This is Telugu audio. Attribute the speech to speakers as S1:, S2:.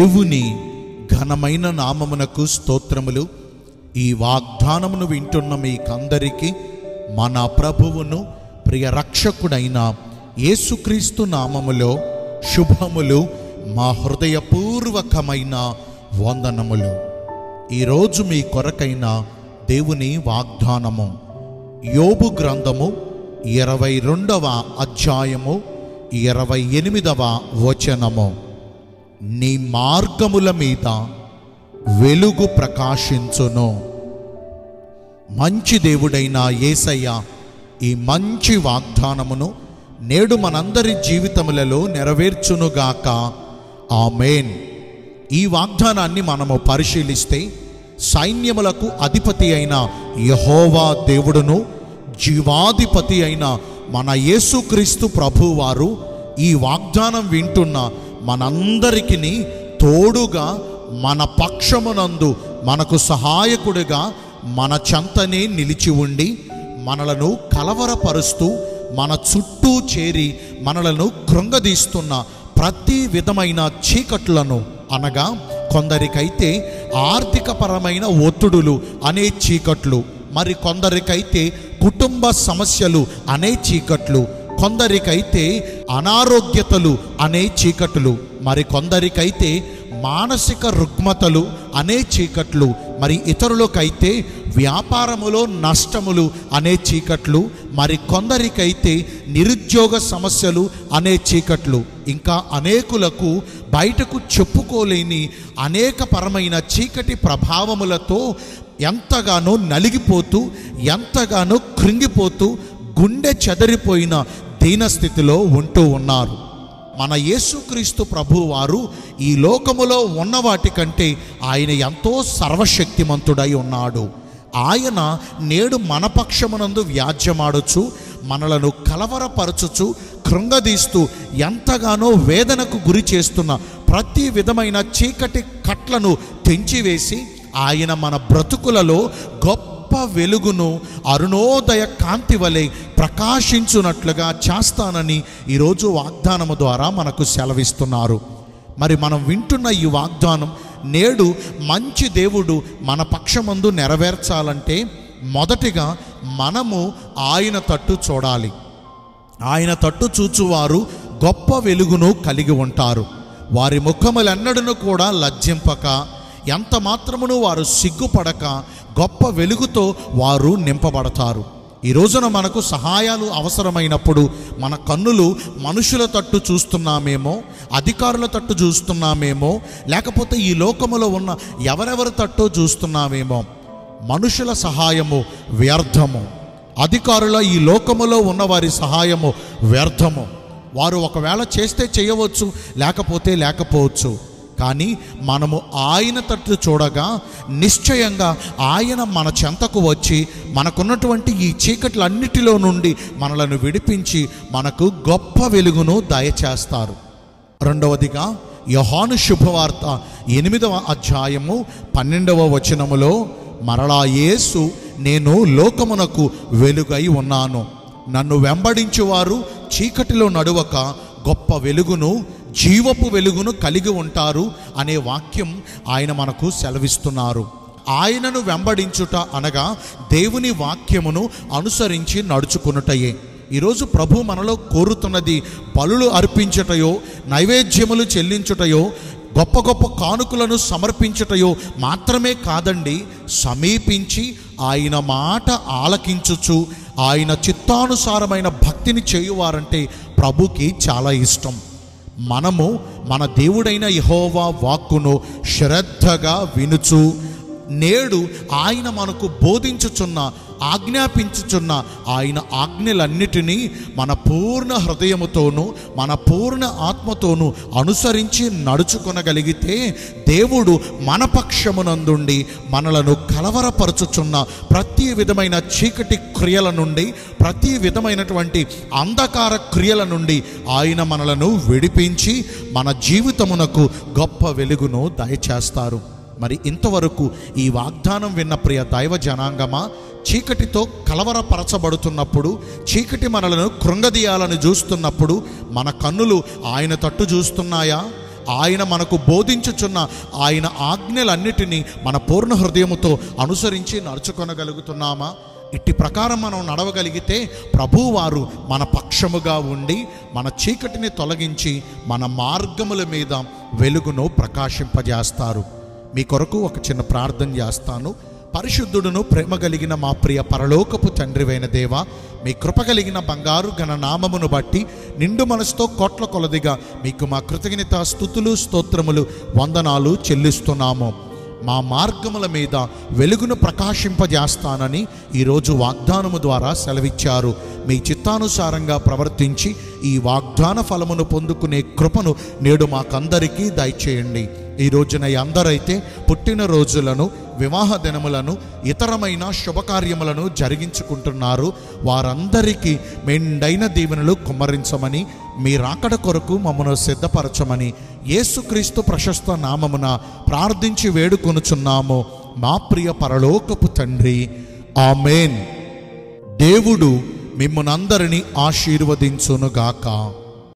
S1: దేవుని ఘనమైన నామమునకు స్తోత్రములు ఈ వాగ్దానమును వింటున్న మీకందరికీ మన ప్రభువును ప్రియ రక్షకుడైన యేసుక్రీస్తు నామములో శుభములు మా హృదయపూర్వకమైన వందనములు ఈరోజు మీ కొరకైన దేవుని వాగ్దానము యోబు గ్రంథము ఇరవై రెండవ అధ్యాయము ఇరవై ఎనిమిదవ వచనము నీ మార్గముల మీద వెలుగు ప్రకాశించును మంచి దేవుడైన యేసయ్య ఈ మంచి వాగ్దానమును నేడు మనందరి జీవితములలో నెరవేర్చునుగాక ఆమెన్ ఈ వాగ్దానాన్ని మనము పరిశీలిస్తే సైన్యములకు అధిపతి అయిన యహోవా దేవుడును జీవాధిపతి అయిన మన యేసుక్రీస్తు ప్రభువారు ఈ వాగ్దానం వింటున్న మనందరికీ తోడుగా మన పక్షమునందు మనకు సహాయకుడిగా మన చెంతనే నిలిచి ఉండి మనలను కలవరపరుస్తూ మన చుట్టూ చేరి మనలను కృంగదీస్తున్న ప్రతి విధమైన చీకట్లను అనగా కొందరికైతే ఆర్థికపరమైన ఒత్తిడులు అనే చీకట్లు మరి కొందరికైతే కుటుంబ సమస్యలు అనే చీకట్లు కొందరికైతే అనారోగ్యతలు అనే చీకట్లు మరి కొందరికైతే మానసిక రుగ్మతలు అనే చీకట్లు మరి ఇతరులకైతే వ్యాపారములో నష్టములు అనే చీకట్లు మరి కొందరికైతే నిరుద్యోగ సమస్యలు అనే చీకట్లు ఇంకా అనేకులకు బయటకు చెప్పుకోలేని అనేక పరమైన చీకటి ప్రభావములతో ఎంతగానో నలిగిపోతూ ఎంతగానో కృంగిపోతూ గుండె చెదరిపోయిన దీనస్థితిలో ఉంటూ ఉన్నారు మన యేసుక్రీస్తు ప్రభువారు ఈ లోకములో ఉన్న వాటికంటే ఆయన ఎంతో సర్వశక్తిమంతుడై ఉన్నాడు ఆయన నేడు మన పక్షమునందు వ్యాజ్యమాడుచు మనలను కలవరపరచుచు కృంగదీస్తూ ఎంతగానో వేదనకు గురి చేస్తున్న ప్రతి విధమైన చీకటి కట్లను తెంచివేసి ఆయన మన బ్రతుకులలో గొప్ప వెలుగును అరుణోదయ కాంతి వలె ప్రకాశించున్నట్లుగా చేస్తానని ఈరోజు వాగ్దానము ద్వారా మనకు సెలవిస్తున్నారు మరి మనం వింటున్న ఈ వాగ్దానం నేడు మంచి దేవుడు మన పక్షమందు నెరవేర్చాలంటే మొదటిగా మనము ఆయన తట్టు చూడాలి ఆయన తట్టు చూచువారు గొప్ప వెలుగును కలిగి ఉంటారు వారి ముఖములెన్నడను కూడా లజ్జింపక ఎంత మాత్రమును వారు సిగ్గుపడక గొప్ప వెలుగుతో వారు నింపబడతారు ఈ రోజున మనకు సహాయాలు అవసరమైనప్పుడు మన కన్నులు మనుషుల తట్టు చూస్తున్నామేమో అధికారుల తట్టు చూస్తున్నామేమో లేకపోతే ఈ లోకములో ఉన్న ఎవరెవరి తట్టో చూస్తున్నామేమో మనుషుల సహాయము వ్యర్థము అధికారుల ఈ లోకములో ఉన్న వారి సహాయము వ్యర్థము వారు ఒకవేళ చేస్తే చేయవచ్చు లేకపోతే లేకపోవచ్చు కానీ మనము ఆయన తట్టు చూడగా నిశ్చయంగా ఆయన మన చెంతకు వచ్చి మనకున్నటువంటి ఈ చీకట్లన్నిటిలో నుండి మనలను విడిపించి మనకు గొప్ప వెలుగును దయచేస్తారు రెండవదిగా యోహాను శుభవార్త ఎనిమిదవ అధ్యాయము పన్నెండవ వచనములో మరలా యేసు నేను లోకమునకు వెలుగై ఉన్నాను నన్ను వెంబడించువారు చీకటిలో నడువక గొప్ప వెలుగును జీవపు వెలుగును కలిగి ఉంటారు అనే వాక్యం ఆయన మనకు సెలవిస్తున్నారు ఆయనను వెంబడించుట అనగా దేవుని వాక్యమును అనుసరించి నడుచుకునుటయే ఈరోజు ప్రభు మనలో కోరుతున్నది బలులు అర్పించుటయో నైవేద్యములు చెల్లించుటయో గొప్ప గొప్ప కానుకలను సమర్పించుటయో మాత్రమే కాదండి సమీపించి ఆయన మాట ఆలకించుచు ఆయన చిత్తానుసారమైన భక్తిని చేయువారంటే ప్రభుకి చాలా ఇష్టం మనము మన దేవుడైన యహోవా వాక్కును శ్రద్ధగా వినుచు నేడు ఆయన మనకు బోధించుచున్న ఆజ్ఞాపించుచున్న ఆయన ఆజ్ఞలన్నిటినీ మన పూర్ణ హృదయముతోనూ మన పూర్ణ ఆత్మతోనూ అనుసరించి నడుచుకొనగలిగితే దేవుడు మన పక్షమునందుండి మనలను కలవరపరచుచున్న ప్రతి విధమైన చీకటి క్రియల నుండి ప్రతి విధమైనటువంటి అంధకార క్రియల నుండి ఆయన మనలను విడిపించి మన జీవితమునకు గొప్ప వెలుగును దయచేస్తారు మరి ఇంతవరకు ఈ వాగ్దానం విన్న ప్రియ దైవ జనాంగమా చీకటితో కలవరపరచబడుతున్నప్పుడు చీకటి మనలను కృంగదీయాలని చూస్తున్నప్పుడు మన కన్నులు ఆయన తట్టు చూస్తున్నాయా ఆయన మనకు బోధించుచున్న ఆయన ఆజ్ఞలన్నిటినీ మన పూర్ణ హృదయముతో అనుసరించి నడుచుకొనగలుగుతున్నామా ఇట్టి ప్రకారం మనం నడవగలిగితే ప్రభువారు మన పక్షముగా ఉండి మన చీకటిని తొలగించి మన మార్గముల మీద వెలుగును ప్రకాశింపజేస్తారు మీ కొరకు ఒక చిన్న ప్రార్థన చేస్తాను పరిశుద్ధుడును ప్రేమ కలిగిన మా ప్రియ పరలోకపు తండ్రివైన దేవ మీ కృప కలిగిన బంగారు ఘన నామమును బట్టి నిండు మనసుతో కోట్ల కొలదిగా మీకు మా కృతజ్ఞత స్థుతులు స్తోత్రములు వందనాలు చెల్లిస్తున్నాము మా మార్గముల మీద వెలుగును ప్రకాశింపజేస్తానని ఈరోజు వాగ్దానము ద్వారా సెలవిచ్చారు మీ చిత్తానుసారంగా ప్రవర్తించి ఈ వాగ్దాన ఫలమును పొందుకునే కృపను నేడు మాకందరికీ దయచేయండి ఈ రోజున అందరైతే పుట్టిన రోజులను వివాహ దినములను ఇతరమైన శుభకార్యములను జరిగించుకుంటున్నారు వారందరికీ మెండైన దీవెనలు కుమ్మరించమని మీ రాకడ కొరకు మమ్మను సిద్ధపరచమని యేసుక్రీస్తు ప్రశస్త నామమున ప్రార్థించి వేడుకొనుచున్నాము మా ప్రియ పరలోకపు తండ్రి ఆమెన్ దేవుడు మిమ్మల్నందరినీ ఆశీర్వదించునుగాక